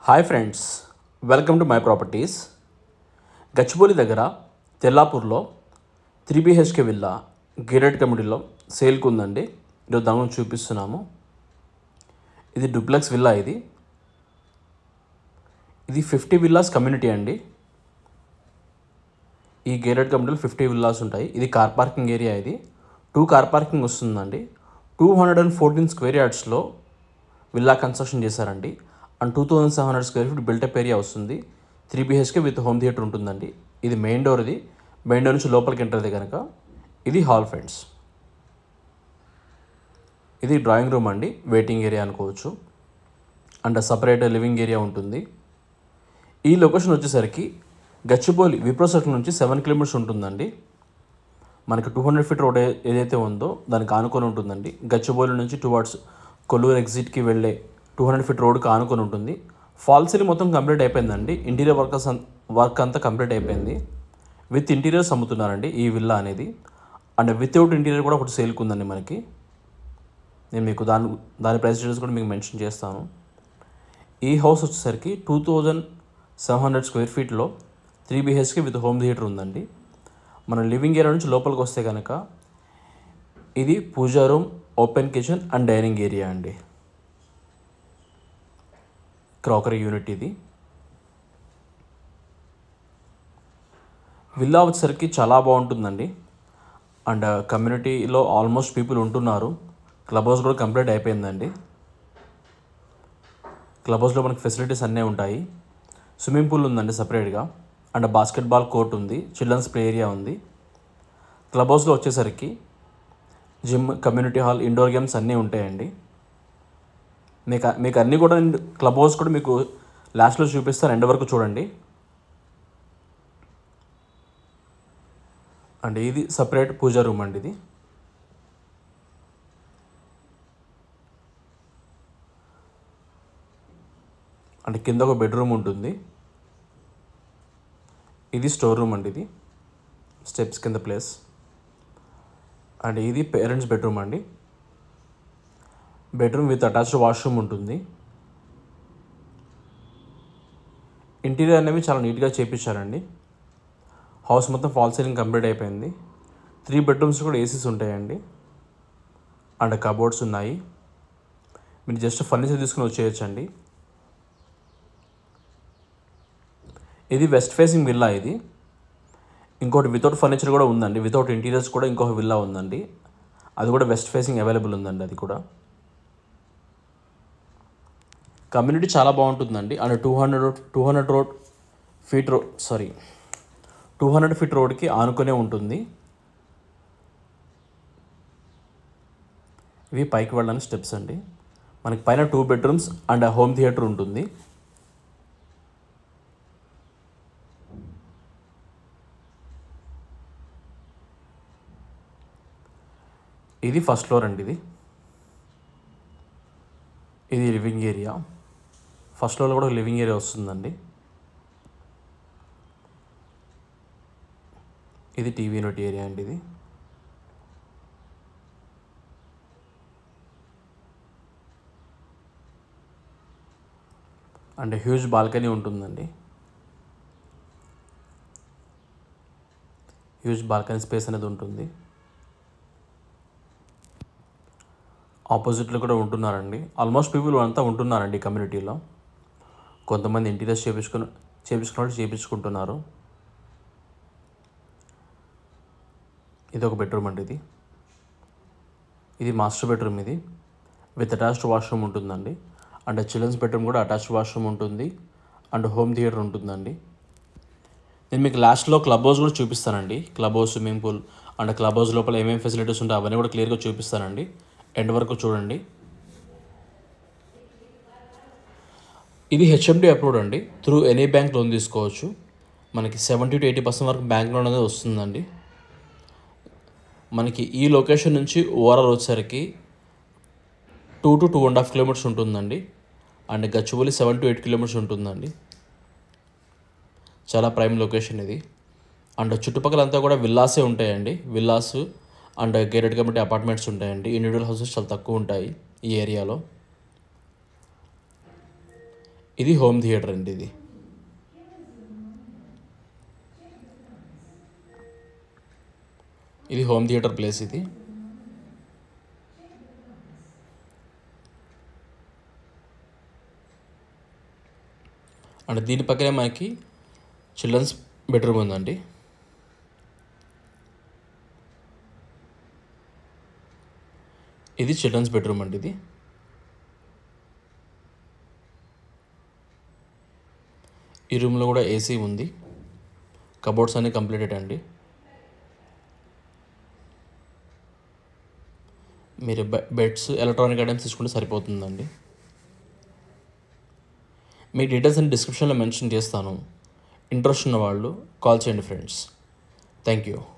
hi friends welcome to my properties Gachibowli దగ్గర తెల్లాపూర్లో three BHK villa gated కమిటీలో సేల్కి ఉందండి ఈరోజు దాని గురించి చూపిస్తున్నాము ఇది డూప్లెక్స్ విల్లా ఇది ఇది ఫిఫ్టీ విల్లాస్ కమ్యూనిటీ అండి ఈ గేటెడ్ కమిటీలో ఫిఫ్టీ విల్లాస్ ఉంటాయి ఇది కార్ పార్కింగ్ ఏరియా ఇది టూ కార్ పార్కింగ్ వస్తుందండి two hundred and fourteen square యార్డ్స్లో విల్లా కన్స్ట్రక్షన్ చేశారండి and two thousand seven hundred square feet built up area వస్తుంది three BHK with home theatre ఉంటుందండి ఇది మెయిన్ డోర్ ఇది మెయిన్ డోర్ నుంచి లోపలికి ఎంటర్ అయితే కనుక ఇది హాల్ ఫ్రెండ్స్ ఇది డ్రాయింగ్ రూమ్ అండి వెయిటింగ్ ఏరియా అనుకోవచ్చు అండ్ సపరేట్ లివింగ్ ఏరియా ఉంటుంది ఈ లొకేషన్ వచ్చేసరికి గచ్చిబౌలి విప్రో సర్కిల్ నుంచి సెవెన్ కిలోమీటర్స్ ఉంటుందండి మనకి టూ హండ్రెడ్ ఫీట్ రోడ్ ఏ- ఏదైతే ఉందో దానికి ఆనుకొని ఉంటుందండి గచ్చిబౌలి నుంచి టువర్డ్స్ కొల్లూరు ఎగ్జిట్కి వెళ్ళే టూ హండ్రెడ్ ఫీట్ రోడ్కి ఆనుకొని ఉంటుంది ఫాల్ సీలింగ్ మొత్తం కంప్లీట్ అయిపోయిందండి ఇంటీరియర్ వర్కర్స్ అన్- వర్క్ అంతా కంప్లీట్ అయిపోయింది విత్ ఇంటీరియర్స్ అమ్ముతున్నారండి ఈ విల్లా అనేది అండ్ వితౌట్ ఇంటీరియర్ కూడా ఒకటి సేల్కి ఉందండి మనకి నేను మీకు దాని దాని ప్రైస్ డీటెయిల్స్ కూడా మీకు మెన్షన్ చేస్తాను ఈ హౌస్ వచ్చేసరికి two thousand seven hundred square ఫీట్లో three BHK with home theatre ఉందండి మన లివింగ్ ఏరియా నుంచి లోపలికి వస్తే కనుక ఇది puja room open kitchen and dining area అండి క్రాకరీ యూనిట్ ఇది విల్లా వచ్చేసరికి చాలా బాగుంటుందండి అండ్ కమ్యూనిటీలో ఆల్మోస్ట్ పీపుల్ ఉంటున్నారు క్లబ్ హౌస్ కూడా కంప్లీట్ అయిపోయిందండి క్లబ్ హౌస్లో మనకి ఫెసిలిటీస్ అన్నీ ఉంటాయి స్విమ్మింగ్ పూల్ ఉందండి సపరేట్గా అండ్ బాస్కెట్బాల్ కోర్ట్ ఉంది చిల్డ్రన్స్ ప్లే ఏరియా ఉంది క్లబ్ హౌస్లో వచ్చేసరికి gym community hall indoor games అన్నీ ఉంటాయండి మీకు మీకు అన్నీ కూడా నేను క్లబ్ హౌస్ కూడా మీకు లాస్ట్లో చూపిస్తాను ఎండ్ వరకు చూడండి అండ్ ఇది సపరేట్ పూజా రూమ్ అండి ఇది అంటే కింద ఒక బెడ్రూమ్ ఉంటుంది ఇది స్టోర్ రూమ్ అండి ఇది స్టెప్స్ కింద ప్లేస్ అండ్ ఇది పేరెంట్స్ బెడ్రూమ్ అండి బెడ్రూమ్ విత్ అటాచ్డ్ వాష్రూమ్ ఉంటుంది ఇంటీరియర్ అనేవి చాలా నీట్గా చేపించారండి హౌస్ మొత్తం ఫాల్ సీలింగ్ కంప్లీట్ అయిపోయింది త్రీ బెడ్రూమ్స్ కూడా ఏసీస్ ఉంటాయండి అండ్ కబోర్డ్స్ ఉన్నాయి మీరు జస్ట్ ఫర్నిచర్ తీసుకుని వచ్చేయచ్చండి ఇది వెస్ట్ ఫేసింగ్ విల్లా ఇది ఇంకోటి వితౌట్ ఫర్నిచర్ కూడా ఉందండి వితౌట్ ఇంటీరియర్స్ కూడా ఇంకొక విల్లా ఉందండి అది కూడా వెస్ట్ ఫేసింగ్ అవైలబుల్ ఉందండి అది కూడా కమ్యూనిటీ చాలా బాగుంటుందండి and two hundred two hundred road feet road sorry two hundred feet రోడ్కి ఆనుకునే ఉంటుంది ఇవి పైకి వెళ్ళడానికి స్టెప్స్ అండి మనకి పైన two bedrooms and home theatre ఉంటుంది ఇది ఫస్ట్ ఫ్లోర్ అండి ఇది ఇది లివింగ్ ఏరియా ఫస్ట్ ఫ్లోర్లో కూడా లివింగ్ ఏరియా వస్తుందండి ఇది టీవీ యూనిట్ ఏరియా అండి ఇది అండ్ హ్యూజ్ బాల్కనీ ఉంటుందండి హ్యూజ్ బాల్కనీ స్పేస్ అనేది ఉంటుంది ఆపోజిట్లో కూడా ఉంటున్నారండి ఆల్మోస్ట్ పీపుల్ అంతా ఉంటున్నారండి కమ్యూనిటీలో కొంతమంది ఇంటీరియర్స్ చేపించుకుని చేపించుకున్న వాళ్ళు చేపించుకుంటున్నారు ఇది ఒక బెడ్రూమ్ అండి ఇది ఇది మాస్టర్ బెడ్రూమ్ ఇది విత్ అటాచ్డ్ వాష్రూమ్ ఉంటుందండి అండ్ చిల్డ్రన్స్ బెడ్రూమ్ కూడా అటాచ్డ్ వాష్రూమ్ ఉంటుంది అండ్ హోమ్ థియేటర్ ఉంటుందండి నేను మీకు లాస్ట్లో క్లబ్ హౌస్ కూడా చూపిస్తానండి club house swimming pool and club house లోపల ఏమేమి ఫెసిలిటీస్ ఉంటాయి అవన్నీ కూడా క్లియర్గా చూపిస్తానండి ఎండ్ వరకు చూడండి ఇది హెచ్ఎండి అప్రూవ్డ్ అండి త్రూ ఎనీ బ్యాంక్ లోన్ తీసుకోవచ్చు మనకి సెవెంటీ టు ఎయిటీ పర్సెంట్ వరకు బ్యాంక్ లోన్ అనేది వస్తుందండి మనకి ఈ లొకేషన్ నుంచి ఓవరాల్ వచ్చేసరికి two to two and half kilometres ఉంటుందండి and Gachibowli seven to eight kilometres ఉంటుందండి చాలా ప్రైమ్ లొకేషన్ ఇది అండ్ చుట్టుపక్కల అంతా కూడా విల్లాసే ఉంటాయండి villas and gated community apartments ఉంటాయండి ఇండివిజువల్ హౌసెస్ చాలా తక్కువ ఉంటాయి ఈ ఏరియాలో ఇది హోమ్ థియేటర్ అండి ఇది ఇది హోమ్ థియేటర్ ప్లేస్ ఇది అండ్ దీని పక్కనే మనకి చిల్డ్రన్స్ బెడ్రూమ్ ఉందండి ఇది చిల్డ్రన్స్ బెడ్రూమ్ అండి ఇది ఈ రూమ్లో కూడా ఏసీ ఉంది కబోర్డ్స్ అన్నీ కంప్లీటెడ్ అండి మీరు బె- బెడ్స్ ఎలక్ట్రానిక్ ఐటమ్స్ తీసుకుంటే సరిపోతుందండి మీ డీటెయిల్స్ అని డిస్క్రిప్షన్లో మెన్షన్ చేస్తాను ఇంట్రెస్ట్ ఉన్న వాళ్ళు కాల్ చేయండి ఫ్రెండ్స్ థ్యాంక్ యూ